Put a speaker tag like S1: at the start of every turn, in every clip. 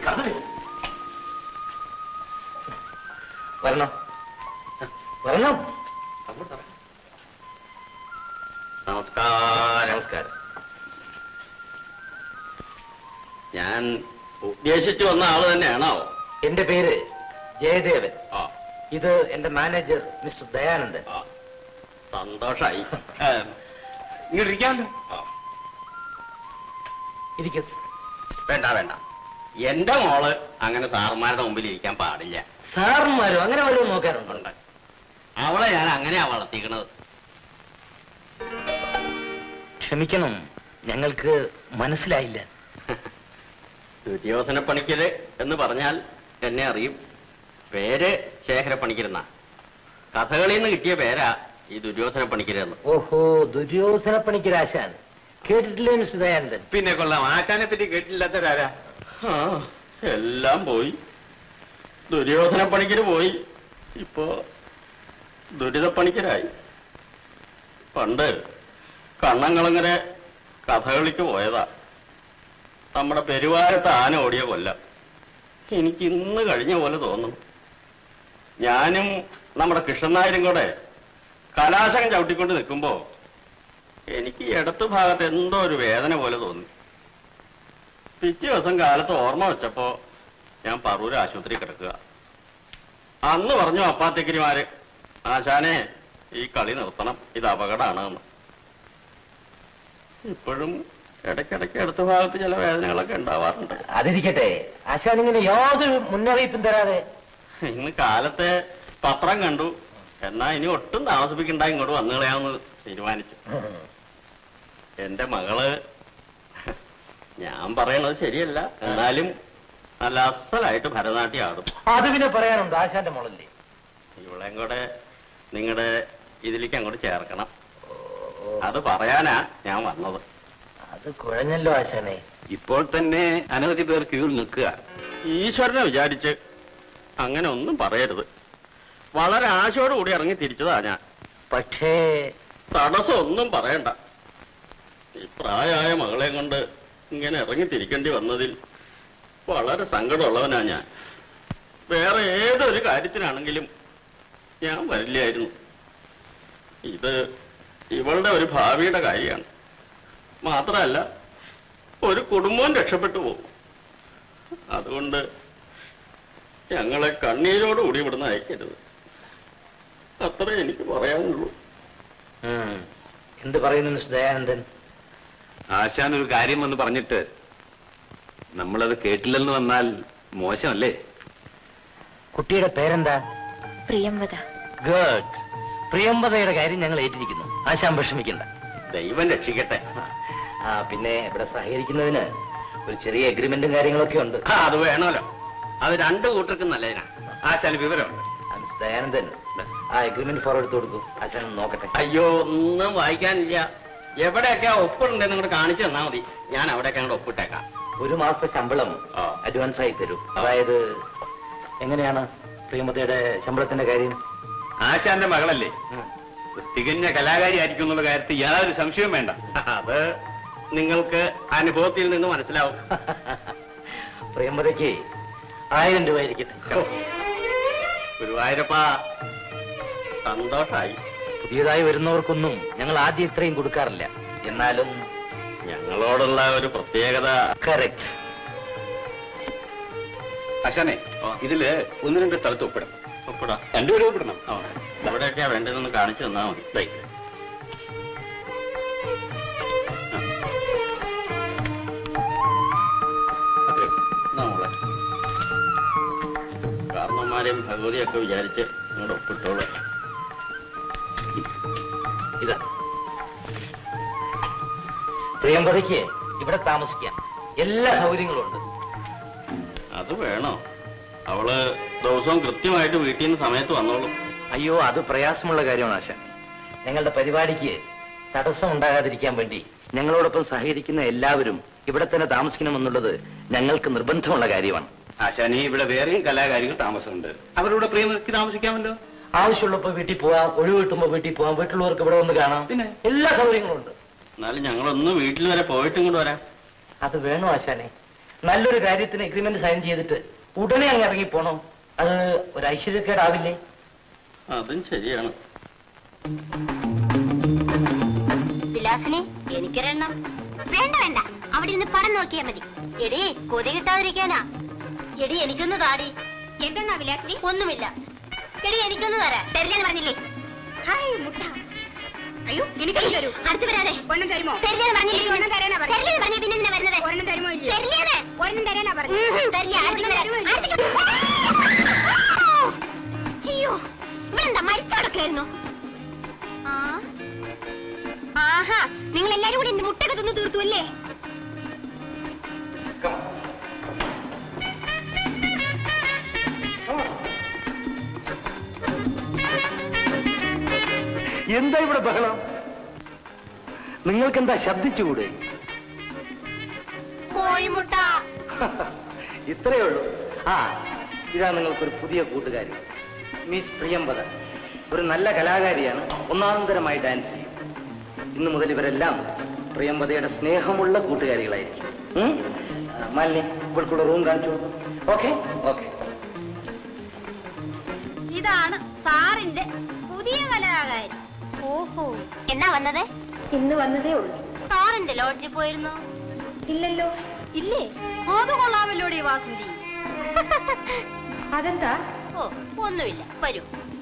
S1: വരണം വരണം
S2: നമസ്കാരം
S1: നമസ്കാരം
S2: ഞാൻ ഉദ്ദേശിച്ചു വന്ന ആള് തന്നെയാണോ
S1: എന്റെ പേര് ജയദേവൻ
S2: ആ
S1: ഇത് എന്റെ മാനേജർ മിസ്റ്റർ ദയാനന്ദൻ
S2: ആ സന്തോഷായി
S3: ഇങ്ങോട്ടിരിക്കാമല്ലോ
S2: ആ,
S1: ഇരിക്കും
S2: വേണ്ട വേണ്ട എന്റെ മോള് അങ്ങനെ സാറുമാരുടെ മുമ്പിൽ ഇരിക്കാൻ പാടില്ല
S1: സാറുമാരും അങ്ങനെ വല്ലതും നോക്കാറുണ്ടോ
S2: ഉണ്ട് അവളെ ഞാൻ അങ്ങനെയാ വളർത്തിക്കണത്
S1: ക്ഷമിക്കണം ഞങ്ങൾക്ക് മനസ്സിലായില്ല
S2: ദുര്യോധന പണിക്കര് എന്ന് പറഞ്ഞാൽ എന്നെ അറിയും പേര് ശേഖര പണിക്കരെന്നാ കഥകളിൽ നിന്ന് കിട്ടിയ പേരാ ഈ ദുര്യോധന പണിക്കരെന്ന്
S1: ഓഹോ ദുര്യോധന പണിക്കരാശാൻ കേട്ടിട്ടില്ലേ മിസ്റ്റർ ദയാനന്ദൻ
S3: പിന്നെ കൊള്ളാം ആശാനെ പറ്റി കേട്ടില്ലാത്തവരാരാ
S2: ആ എല്ലാം പോയി ദുര്യോധന പണിക്കര് പോയി ഇപ്പോ ദുരിതപ്പണിക്കരായി പണ്ട് കണ്ണങ്ങളങ്ങനെ കഥകളിക്ക് പോയതാ നമ്മുടെ പെരുവാരത്ത് ആന ഓടിയ കൊല്ലം എനിക്ക് ഇന്ന് കഴിഞ്ഞ പോലെ തോന്നുന്നു ഞാനും നമ്മുടെ കൃഷ്ണനായരും കൂടെ കലാശകം ചവിട്ടിക്കൊണ്ട് നിൽക്കുമ്പോ എനിക്ക് ഈ ഇടത്ത് ഭാഗത്ത് എന്തോ ഒരു വേദന പോലെ തോന്നി പിറ്റേ ദിവസം കാലത്ത് ഓർമ്മ വെച്ചപ്പോ ഞാൻ പറൂർ ആശുപത്രി കിടക്കുക അന്ന് പറഞ്ഞു അപ്പാത്തേക്കരിമാര് ആശാനെ ഈ കളി നിർത്തണം ഇത് അപകടമാണ് എന്ന് ഇപ്പോഴും ഇടയ്ക്കിടയ്ക്ക് അടുത്ത ഭാഗത്ത് ചില വേദനകളൊക്കെ ഉണ്ടാവാറുണ്ട്
S1: അതിരിക്കട്ടെ ആശാൻ ഇങ്ങനെ യാതൊരു മുന്നറിയിപ്പും തരാതെ
S2: ഇന്ന് കാലത്തെ പത്രം കണ്ടു എന്നാ ഇനി ഒട്ടും താമസിപ്പിക്കണ്ട ഇങ്ങോട്ട് വന്നു കളയാമെന്ന് തീരുമാനിച്ചു എന്റെ മകള് ഞാൻ പറയണത് ശരിയല്ല എന്നാലും നല്ല അസലായിട്ട് ഭരതനാട്യം ആടും
S1: അത് പിന്നെ പറയാനുണ്ട് ആശാന്റെ മോളല്ലേ
S2: ഇവളെയും കൂടെ നിങ്ങളുടെ ഇതിലേക്ക് അങ്ങോട്ട് ചേർക്കണം അത് പറയാനാ ഞാൻ വന്നത്
S1: അത് കുഴഞ്ഞല്ലോ ആശാനെ
S3: ഇപ്പോൾ തന്നെ അനവധി പേർ ക്യൂവിൽ നിൽക്കുക
S2: ഈശ്വരനെ വിചാരിച്ച് അങ്ങനെ ഒന്നും പറയരുത് വളരെ ആശയോടുകൂടി ഇറങ്ങി തിരിച്ചതാ ഞാൻ
S1: പക്ഷേ
S2: തടസ്സം ഒന്നും പറയണ്ട ഈ പ്രായമായ മകളെ കൊണ്ട് ഇങ്ങനെ ഇറങ്ങി തിരിക്കേണ്ടി വന്നതിൽ വളരെ സങ്കടമുള്ളവനാ ഞാൻ വേറെ ഏതൊരു കാര്യത്തിനാണെങ്കിലും ഞാൻ വരില്ലായിരുന്നു ഇത് ഇവളുടെ ഒരു ഭാവിയുടെ കാര്യമാണ് മാത്രമല്ല ഒരു കുടുംബവും രക്ഷപ്പെട്ടു പോകും അതുകൊണ്ട് ഞങ്ങളെ കണ്ണീരോടുകൂടി ഇവിടുന്ന് അയക്കരുത് അത്രേ എനിക്ക് പറയാനുള്ളൂ
S1: ഉം. എന്ത് പറയുന്നു മിസ്റ്റർ ദയാനന്ദൻ
S3: ആശാൻ ഒരു കാര്യം വന്ന് പറഞ്ഞിട്ട് നമ്മളത് കേട്ടില്ലെന്ന് വന്നാൽ മോശമല്ലേ
S1: കുട്ടിയുടെ പേരെന്താ
S4: പ്രിയംവദ
S1: ഗുഡ് പ്രിയംവതയുടെ കാര്യം ഞങ്ങൾ ഏറ്റിരിക്കുന്നു ആശാൻ വിഷമിക്കണ്ട
S2: ദൈവം രക്ഷിക്കട്ടെ
S1: ആ പിന്നെ ഇവിടെ സഹകരിക്കുന്നതിന് ഒരു ചെറിയ എഗ്രിമെന്റും കാര്യങ്ങളൊക്കെ ഉണ്ട്
S2: ആ, അത് വേണമല്ലോ അത് രണ്ടു കൂട്ടർക്കും നല്ലതിനാ
S3: ആശാന് വിവരമുണ്ട്
S1: ആ, മിസ്റ്റർ ദയാനന്ദൻ ആ എഗ്രിമെന്റ് ഫോർവേഡ് കൊടുക്കൂ ആശാൻ ഒന്ന് നോക്കട്ടെ
S2: അയ്യോ ഒന്നും വായിക്കാനില്ല എവിടെയൊക്കെ ഒപ്പുണ്ടെന്ന് ഇങ്ങോട്ട് കാണിച്ചു തന്നാ മതി ഞാൻ അവിടെയൊക്കെ അങ്ങോട്ട് ഒപ്പിട്ടേക്കാം
S1: ഒരു മാസത്തെ ശമ്പളം
S2: ആ.
S1: അഡ്വാൻസ് ആയി തരൂ അതായത് എങ്ങനെയാണ് പ്രിയമതയുടെ ശമ്പളത്തിന്റെ കാര്യം
S3: ആശാന്റെ മകളല്ലേ
S1: ഉം.
S3: തികഞ്ഞ കലാകാരി ആയിരിക്കും എന്നുള്ള കാര്യത്തിൽ യാതൊരു സംശയവും വേണ്ട
S2: അത് നിങ്ങൾക്ക് അനുഭവത്തിൽ നിന്ന് മനസ്സിലാവും
S1: പ്രിയമതയ്ക്ക് ആയിരം രൂപ ആയിരിക്കട്ടെ
S2: ഗുരുവായൂരപ്പ സന്തോഷായി
S1: പുതിയതായി വരുന്നവർക്കൊന്നും ഞങ്ങൾ ആദ്യം ഇത്രയും കൊടുക്കാറില്ല എന്നാലും
S2: ഞങ്ങളോടുള്ള ഒരു പ്രത്യേകത
S1: കറക്റ്റ്
S3: ആശാനെ ഇതില് ഒന്ന് രണ്ട് സ്ഥലത്ത് ഒപ്പിടണം
S2: ഒപ്പിടാം
S3: രണ്ടുപേരും ഒപ്പിടണം
S2: ആ, എവിടെയൊക്കെയാ വേണ്ടതെന്ന് കാണിച്ചു തന്നാ മതി ദേ. അതെ, എന്നാ മോളെ. കാരണന്മാരെയും ഭഗവതിയൊക്കെ വിചാരിച്ച് നിങ്ങളുടെ ഒപ്പിട്ടോളൂ
S1: ഇതാ പ്രിയംവതയ്ക്ക് ഇവിടെ താമസിക്കാം എല്ലാ സൗകര്യങ്ങളും ഉണ്ട്
S2: അത് വേണോ അവള് ദിവസവും കൃത്യമായിട്ട് വീട്ടിൽ നിന്ന് സമയത്ത് വന്നോളും
S1: അയ്യോ അത് പ്രയാസമുള്ള കാര്യമാണ് ആശ ഞങ്ങളുടെ പരിപാടിക്ക് തടസ്സം ഉണ്ടാകാതിരിക്കാൻ വേണ്ടി ഞങ്ങളോടൊപ്പം സഹകരിക്കുന്ന എല്ലാവരും ഇവിടെ തന്നെ താമസിക്കണമെന്നുള്ളത് ഞങ്ങൾക്ക് നിർബന്ധമുള്ള കാര്യമാണ്
S3: ആശാനെ ഇവിടെ വേറെയും കലാകാരികൾ താമസമുണ്ട് അവരുടെ പ്രിയമക്ക് താമസിക്കാമല്ലോ
S1: ആവശ്യമുള്ളപ്പോ വീട്ടിൽ പോവാം ഒഴിവ് കിട്ടുമ്പോ വീട്ടിൽ പോവാം വീട്ടിലുള്ളവർക്ക് ഇവിടെ വന്ന് കാണാം
S3: പിന്നെ?
S1: എല്ലാ സൗകര്യങ്ങളും ഉണ്ട്
S2: എന്നാലും ഞങ്ങളൊന്ന് വീട്ടിൽ വരെ പോയിട്ട് ഇങ്ങോട്ട് വരാം
S1: അത് വേണോ ആശാനെ നല്ലൊരു കാര്യത്തിന് എഗ്രിമെന്റ് സൈൻ ചെയ്തിട്ട് ഉടനെ അങ്ങ് ഇറങ്ങിപ്പോണോ അത് ഒരു ഐശ്വര്യക്കേടാവില്ലേ
S2: അതും ശരിയാണ്
S4: വിലാസിനി എനിക്കൊരെണ്ണം വേണ്ട വേണ്ട അവിടെ ഇരുന്ന് പടം നോക്കിയാ മതി എടി കൊതി കിട്ടാതിരിക്കാനാ എടി എനിക്കൊന്ന് താടി എന്തെന്നാ വിലാസിനി ഒന്നുമില്ല എടി എനിക്കൊന്ന് തരാ തരില്ലെന്ന് പറഞ്ഞില്ലേ ഹായ് മുട്ട അയ്യോ എനിക്ക് തരൂ അടുത്ത് വരാതെ ഒരെണ്ണം തരുമോ തരില്ലെന്ന് പറഞ്ഞില്ലേ ഒരെണ്ണം തരാനാ തരില്ലെന്ന് പറഞ്ഞു പിന്നെ എന്തിനാ വരുന്നത് ഒരെണ്ണം തരുമോ തരില്ലേന്ന് ഒരെണ്ണം തരാനാ പറഞ്ഞു തരില്ല അടുത്തേക്ക് വരാം അടുത്തേക്ക് അയ്യോ ഇവളെന്താ മരിച്ചടക്കായിരുന്നു ആ ആഹാ നിങ്ങൾ എല്ലാരും കൂടി എന്റെ മുട്ടൊക്കെ തിന്ന് തീർത്തു അല്ലേ
S1: എന്താ ഇവിടെ ബഹളം നിങ്ങൾക്കെന്താ ശബ്ദിച്ചുകൂടെ
S4: കോഴിമുട്ട
S1: ഇത്രയേ ഉള്ളൂ ആ ഇതാ നിങ്ങൾക്കൊരു പുതിയ കൂട്ടുകാരി മിസ് പ്രിയംവദ ഒരു നല്ല കലാകാരിയാണ് ഒന്നാന്തരമായി ഡാൻസ് ചെയ്യും ഇന്നു മുതൽ ഇവരെല്ലാം പ്രിയംവദയുടെ സ്നേഹമുള്ള കൂട്ടുകാരികളായിരിക്കും ഉം? ആ, മാലിനി ഇവൾക്കുള്ള റൂം കാണിച്ചു ഓക്കെ ഓക്കെ
S4: ഇതാണ് സാറിന്റെ പുതിയ കലാകാരി ഓഹോ എന്നാ വന്നത്
S5: ഇന്ന് വന്നതേ ഉള്ളൂ
S4: സാറിന്റെ ലോഡ്ജിൽ പോയിരുന്നു
S5: ഇല്ലല്ലോ
S4: ഇല്ലേ അത് കൊള്ളാമല്ലോടി വാസുന്തി
S5: അതെന്താ
S4: ഓ ഒന്നുമില്ല വരൂ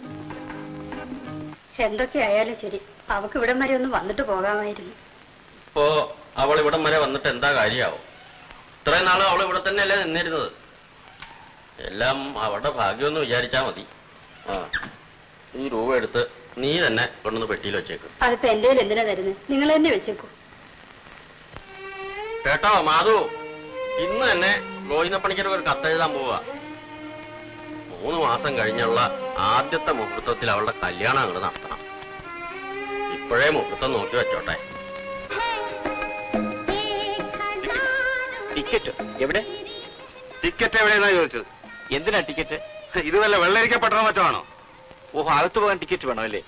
S5: എന്തൊക്കെ ആയാലും ശരി അവക്ക് ഇവിടം വരെ ഒന്ന് വന്നിട്ട് പോകാമായിരുന്നു
S2: ഇപ്പോ അവൾ ഇവിടം വരെ വന്നിട്ട് എന്താ കാര്യാവും ഇത്രയും നാളും അവൾ ഇവിടെ തന്നെയല്ലേ നിന്നിരുന്നത് എല്ലാം അവളുടെ ഭാഗ്യമെന്ന് വിചാരിച്ചാ മതി ആ ഈ രൂപ എടുത്ത് നീ തന്നെ കൊണ്ടുവന്ന് പെട്ടിയിൽ വെച്ചേക്കും
S5: അതിപ്പോ എന്റെ എന്തിനാ തരുന്നത് നിങ്ങൾ തന്നെ വെച്ചേക്കൂ
S2: കേട്ടോ മാധു ഇന്ന് തന്നെ ഗോവിന്ദപ്പണിക്കർ ഒരു കത്തെഴുതാൻ പോവുക മൂന്ന് മാസം കഴിഞ്ഞുള്ള ആദ്യത്തെ മുഹൂർത്തത്തിൽ അവളുടെ കല്യാണം അങ്ങോട്ട് നടത്തണം ഇപ്പോഴേ മുഹൂർത്തം നോക്കി വെച്ചോട്ടെ
S3: ടിക്കറ്റ് എവിടെ ടിക്കറ്റ് എവിടെയെന്നാ ചോദിച്ചത് എന്തിനാ ടിക്കറ്റ് ഇത് വല്ല വെള്ളരിക്ക പട്ടണോ മറ്റോ ആണോ ഓഹോ അകത്ത് പോകാൻ ടിക്കറ്റ് വേണം അല്ലേ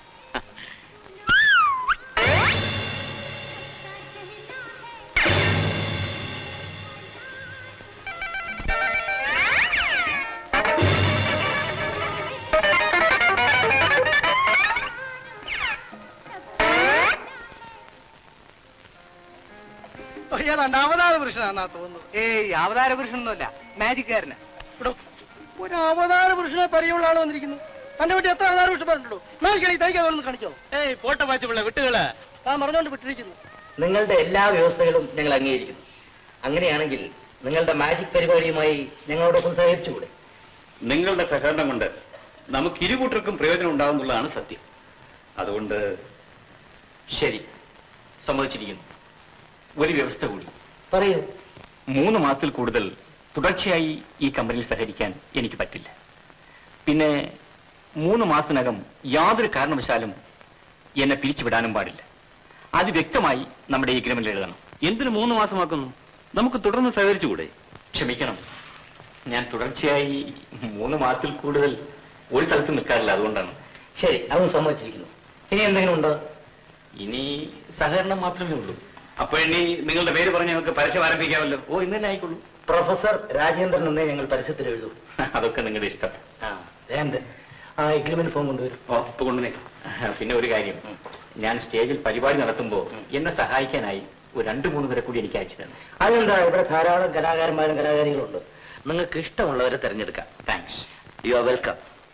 S6: ഏതാണ്ട് അവതാര പുരുഷനാന്നാ തോന്നുന്നു ഏയ് അവതാര പുരുഷനൊന്നുമല്ല മാജിക്കാരന് ഇവിടെ ഒരു അവതാര പുരുഷനെ പരിചയമുള്ള ആൾ വന്നിരിക്കുന്നു തന്റെ വീട്ടിൽ എത്ര അവതാര പുരുഷൻ പറഞ്ഞിട്ടുള്ളൂ നായിക്കണി തൈക്ക് അതൊന്ന് കാണിച്ചോ ഏയ് പോട്ടെ പാച്ചു പിള്ള വിട്ടുകള് താൻ പറഞ്ഞോണ്ട് വിട്ടിരിക്കുന്നു
S1: നിങ്ങളുടെ എല്ലാ വ്യവസ്ഥകളും ഞങ്ങൾ അംഗീകരിക്കുന്നു അങ്ങനെയാണെങ്കിൽ നിങ്ങളുടെ മാജിക് പരിപാടിയുമായി ഞങ്ങളോടൊപ്പം സഹകരിച്ചുകൂടെ
S3: നിങ്ങളുടെ സഹകരണം കൊണ്ട് നമുക്ക് ഇരുകൂട്ടർക്കും പ്രയോജനം ഉണ്ടാവുന്നുള്ളതാണ് സത്യം അതുകൊണ്ട്
S1: ശരി
S3: സമ്മതിച്ചിരിക്കുന്നു ഒരു വ്യവസ്ഥ കൂടി
S1: പറയൂ
S3: മൂന്ന് മാസത്തിൽ കൂടുതൽ തുടർച്ചയായി ഈ കമ്പനിയിൽ സഹകരിക്കാൻ എനിക്ക് പറ്റില്ല പിന്നെ മൂന്ന് മാസത്തിനകം യാതൊരു കാരണവശാലും എന്നെ പിരിച്ചുവിടാനും പാടില്ല അത് വ്യക്തമായി നമ്മുടെ ഈ അഗ്രിമെന്റിൽ എഴുതണം എന്തിനു മൂന്ന് മാസമാക്കുന്നു നമുക്ക് തുടർന്ന് സഹകരിച്ചുകൂടെ ക്ഷമിക്കണം ഞാൻ തുടർച്ചയായി മൂന്ന് മാസത്തിൽ കൂടുതൽ ഒരു സ്ഥലത്ത് നിൽക്കാറില്ല അതുകൊണ്ടാണ്
S1: ശരി അതും സമ്മതിച്ചിരിക്കുന്നു ഇനി എന്തെങ്കിലും ഉണ്ടോ
S3: ഇനി സഹകരണം മാത്രമേ ഉള്ളൂ അപ്പൊ ഇനി നിങ്ങളുടെ പേര് പറഞ്ഞ് നമുക്ക് പരസ്യം ആരംഭിക്കാമല്ലോ ഓ ഇന്ന് തന്നെ ആയിക്കോളൂ
S1: പ്രൊഫസർ രാജേന്ദ്രൻ എന്നേ ഞങ്ങൾ പരസ്യത്തിൽ എഴുതൂ
S3: അതൊക്കെ നിങ്ങളുടെ ഇഷ്ടം
S1: ആ വേണ്ട ആ എഗ്രിമെന്റ് ഫോം കൊണ്ടുവരും
S3: ഓ ഇപ്പൊ കൊണ്ടുവന്നേ പിന്നെ ഒരു കാര്യം ഞാൻ സ്റ്റേജിൽ പരിപാടി നടത്തുമ്പോ എന്നെ സഹായിക്കാനായി ഒരു രണ്ടു മൂന്ന് പേരെ കൂടി എനിക്ക് അയച്ചു തന്നെ
S1: അതെന്താ ഇവിടെ ധാരാളം കലാകാരന്മാരും കലാകാരികളുണ്ട് നിങ്ങൾക്ക് ഇഷ്ടമുള്ളവരെ തിരഞ്ഞെടുക്കാം
S3: താങ്ക്സ്
S1: യു ആർ വെൽക്കം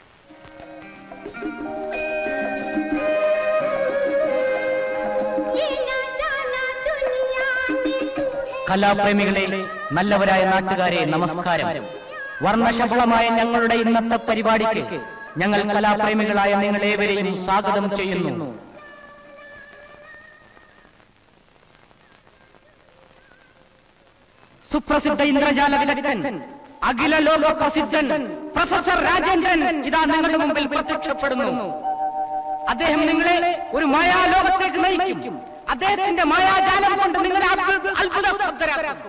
S7: കലാപ്രേമികളെ നല്ലവരായ നാട്ടുകാരെ നമസ്കാരം വർണ്ണശബളമായ ഞങ്ങളുടെ ഇന്നത്തെ പരിപാടിക്ക് ഞങ്ങൾ കലാപ്രേമികളായ നിങ്ങളേവരെയും സ്വാഗതം ചെയ്യുന്നു സുപ്രസിദ്ധ ഇന്ദ്രജാല വിദഗ്ധൻ അഖില ലോക പ്രസിദ്ധൻ പ്രൊഫസർ രാജേന്ദ്രൻ ഇതാ നിങ്ങളുടെ മുമ്പിൽ പ്രത്യക്ഷപ്പെടുന്നു അദ്ദേഹം നിങ്ങളെ ഒരു മായാലോകത്തേക്ക് നയിക്കും അദ്ദേഹത്തിന്റെ മായാജാലം കൊണ്ട് നിങ്ങളെ അത്ഭുത- അത്ഭുതസ്തബ്ധരാക്കും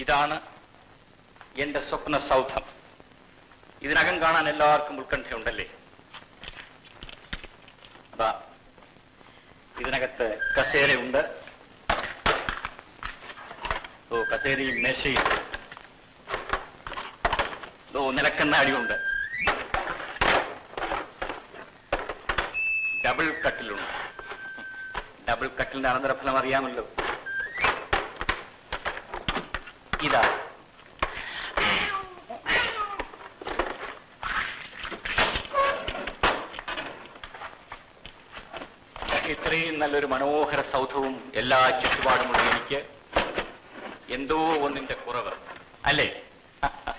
S3: ഇതാണ് എന്റെ സ്വപ്ന സൗധം ഇതിനകം കാണാൻ എല്ലാവർക്കും ഉത്കണ്ഠയുണ്ടല്ലേ അതാ ഇതിനകത്ത് കസേരയുണ്ട് ഓ കസേരയും മേശയും ഓ നിലക്കണ്ണാടിയുണ്ട് ഡബിൾ കട്ടിലുണ്ട് ഡബിൾ കട്ടിലിന്റെ അനന്തരഫലം അറിയാമല്ലോ ഇതാ ഇത്രയും നല്ലൊരു മനോഹര സൗധവും എല്ലാ ചുറ്റുപാടുമുള്ള എനിക്ക് എന്തോ ഒന്നിന്റെ കുറവ് അല്ലേ